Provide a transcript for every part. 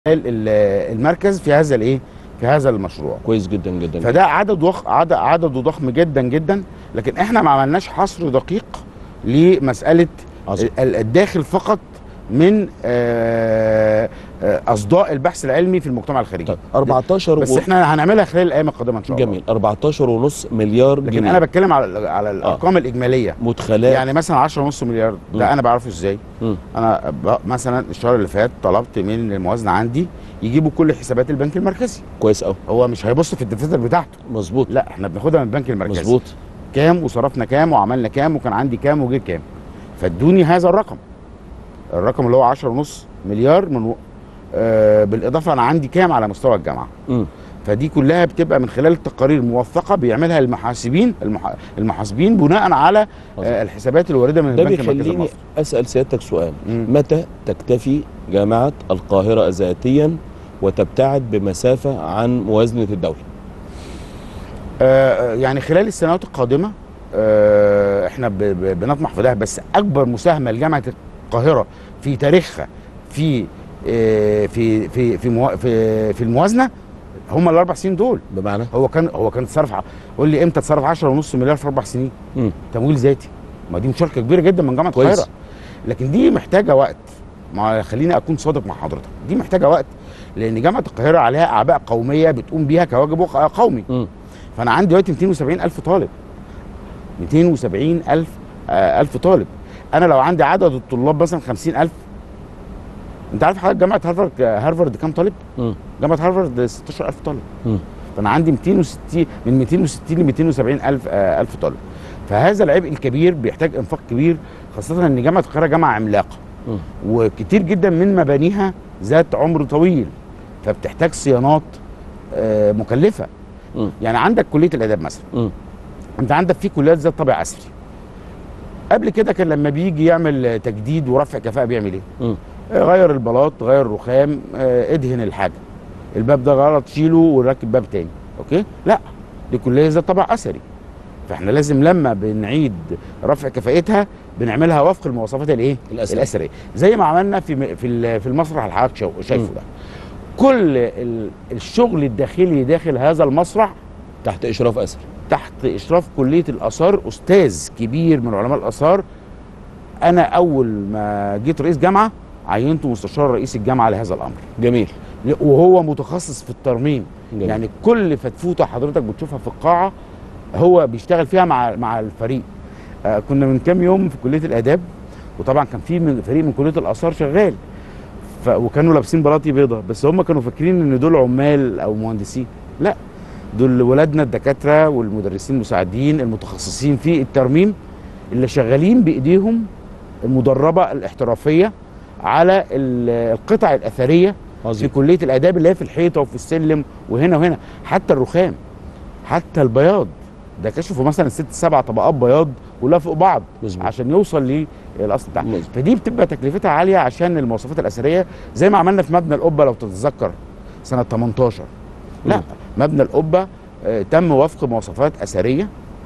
المركز في هذا الايه في هذا المشروع كويس جدا جدا فده عدد ضخ عدد عدده ضخم جدا جدا لكن احنا ما عملناش حصر دقيق لمساله عظيم. ال- الداخل فقط من آه، آه، اصداء البحث العلمي في المجتمع الخارجي طيب 14 بس و... احنا هنعملها خلال الايام القادمه ان شاء الله جميل 14 ونص مليار لكن جنيه انا بتكلم على على الارقام الاجماليه مدخلات يعني مثلا 10 ونص مليار مم. ده انا بعرفه ازاي مم. انا ب- مثلا الشهر اللي فات طلبت من الموازنه عندي يجيبوا كل حسابات البنك المركزي كويس قوي هو مش هيبص في الدفاتر بتاعته مظبوط لا احنا بناخدها من البنك المركزي مظبوط كام وصرفنا كام وعملنا كام وكان عندي كام وجه كام فادوني هذا الرقم الرقم اللي هو 10 ونص مليار من و... آه بالاضافه انا عندي كام على مستوى الجامعه مم. فدي كلها بتبقى من خلال تقارير موثقه بيعملها المحاسبين المح... المحاسبين بناء على عظيم. آه الحسابات الوارده من ده البنك المركزي بيخليني المصري اسال سيادتك سؤال مم. متى تكتفي جامعه القاهره ذاتيا وتبتعد بمسافه عن موازنه الدوله آه يعني خلال السنوات القادمه آه احنا ب... ب... بنطمح في ده بس اكبر مساهمه لجامعه القاهره في تاريخها في آه في في في, مو... في في الموازنه هم الاربع سنين دول بمعنى هو كان هو كان اتصرف ع- قول لي امتى اتصرف 10 ونص مليار في اربع سنين مم. تمويل ذاتي ما دي مشاركه كبيره جدا من جامعه كويس. القاهره لكن دي محتاجه وقت ما خليني اكون صادق مع حضرتك دي محتاجه وقت لان جامعه القاهره عليها اعباء قوميه بتقوم بيها كواجب وق- قومي مم. فانا عندي دلوقتي 270 الف طالب 270 الف آه الف طالب انا لو عندي عدد الطلاب مثلا 50 الف انت عارف حضرتك جامعه هارفارد هارفارد كام طالب مم. جامعه هارفارد 16000 طالب مم. فانا عندي 260 من 260 ل 270 الف آه الف طالب فهذا العبء الكبير بيحتاج انفاق كبير خاصه ان جامعه القاهره جامعه عملاقه مم. وكتير جدا من مبانيها ذات عمر طويل فبتحتاج صيانات آه مكلفه مم. يعني عندك كليه الاداب مثلا مم. انت عندك في كليات ذات طابع اثري قبل كده كان لما بيجي يعمل تجديد ورفع كفاءه بيعمل ايه مم. آه، غير البلاط غير الرخام آه، ادهن الحاجه الباب ده غلط شيله وركب باب تاني اوكي لا دي كليه ذات طابع اثري فاحنا لازم لما بنعيد رفع كفاءتها بنعملها وفق المواصفات الايه الأثرية. الاثريه زي ما عملنا في م- في ال- في المسرح اللي حضرتك شايفه- شايفه مم. ده كل ال- الشغل الداخلي داخل هذا المسرح تحت اشراف اثري تحت اشراف كليه الاثار استاذ كبير من علماء الاثار انا اول ما جيت رئيس جامعه عينته مستشار رئيس الجامعه لهذا الامر جميل وهو متخصص في الترميم جميل. يعني كل فتفوته حضرتك بتشوفها في القاعه هو بيشتغل فيها مع مع الفريق آه كنا من كام يوم في كليه الاداب وطبعا كان في من فريق من كليه الاثار شغال ف وكانوا لابسين بلاطي بيضة بس هم كانوا فاكرين ان دول عمال او مهندسين لا دول ولادنا الدكاتره والمدرسين المساعدين المتخصصين في الترميم اللي شغالين بايديهم المدربه الاحترافيه على ال- القطع الاثريه في عظيم كليه الاداب اللي هي في الحيطه وفي السلم وهنا وهنا حتى الرخام حتى البياض ده كشفوا مثلا ست سبع طبقات بياض كلها فوق بعض مظبوط. عشان يوصل للاصل بتاعها مظبوط. فدي بتبقى تكلفتها عاليه عشان المواصفات الاثريه زي ما عملنا في مبنى القبه لو تتذكر سنه 18 لا مم. مبنى القبه آه، تم وفق مواصفات اثريه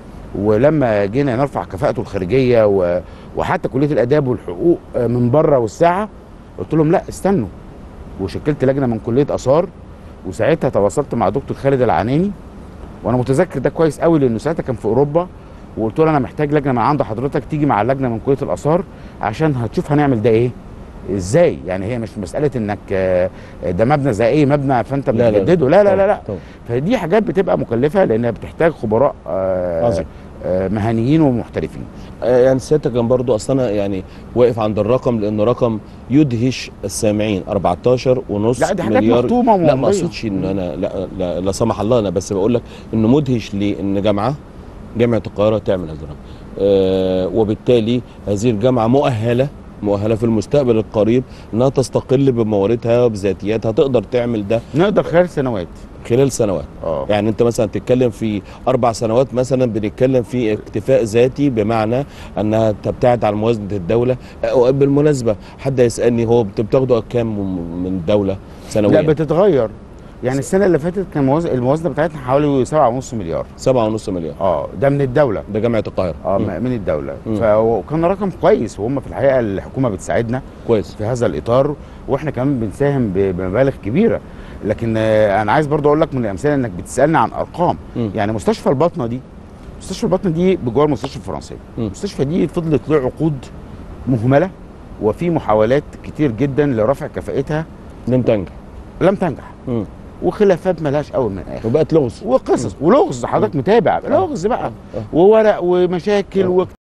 ولما جينا نرفع كفاءته الخارجيه و- وحتى كليه الاداب والحقوق آه، من بره والساعه قلت لهم لا استنوا وشكلت لجنه من كليه اثار وساعتها تواصلت مع دكتور خالد العناني وانا متذكر ده كويس قوي لانه ساعتها كان في اوروبا وقلت له انا محتاج لجنه من عند حضرتك تيجي مع اللجنه من كليه الاثار عشان هتشوف هنعمل ده ايه ازاي يعني هي مش مساله انك آه، ده مبنى زي اي مبنى فانت لا، لا. بتجدده لا لا لا, لا. طبعا. فدي حاجات بتبقى مكلفه لانها بتحتاج خبراء آه، عظيم. آه، مهنيين ومحترفين آه، يعني سيادتك كان برضو اصل انا يعني واقف عند الرقم لانه رقم يدهش السامعين 14 ونص لا دي حاجات مليار مختومه لا ما وممضية. اقصدش ان انا لا, لا لا سمح الله انا بس بقول لك انه مدهش لان جامعه جامعه القاهره تعمل هذا الرقم آه وبالتالي هذه الجامعه مؤهله مؤهله في المستقبل القريب انها تستقل بمواردها وبذاتياتها تقدر تعمل ده نقدر خلال سنوات خلال سنوات اه يعني انت مثلا تتكلم في اربع سنوات مثلا بنتكلم في اكتفاء ذاتي بمعنى انها تبتعد عن موازنه الدوله أه، بالمناسبه حد يسالني هو بت- بتاخدوا كام من من الدوله لا سنويا بتتغير يعني السنه اللي فاتت كان موازن الموازنه بتاعتنا حوالي 7.5 مليار سبعة ونص مليار اه ده من الدوله ده جامعه القاهره اه مم. من الدوله مم. فكان رقم كويس وهم في الحقيقه الحكومه بتساعدنا كويس في هذا الاطار واحنا كمان بنساهم ب- بمبالغ كبيره لكن آه، انا عايز برضو اقول لك من الامثله انك بتسالني عن ارقام مم. يعني مستشفى الباطنه دي مستشفى الباطنه دي بجوار المستشفى الفرنسيه مم. المستشفى دي فضلت له عقود مهمله وفي محاولات كتير جدا لرفع كفاءتها لم تنجح لم تنجح مم. وخلافات ملهاش اول من اخر وبقت لغز وقصص ولغز حضرتك متابع لغز بقى آه. وورق ومشاكل آه.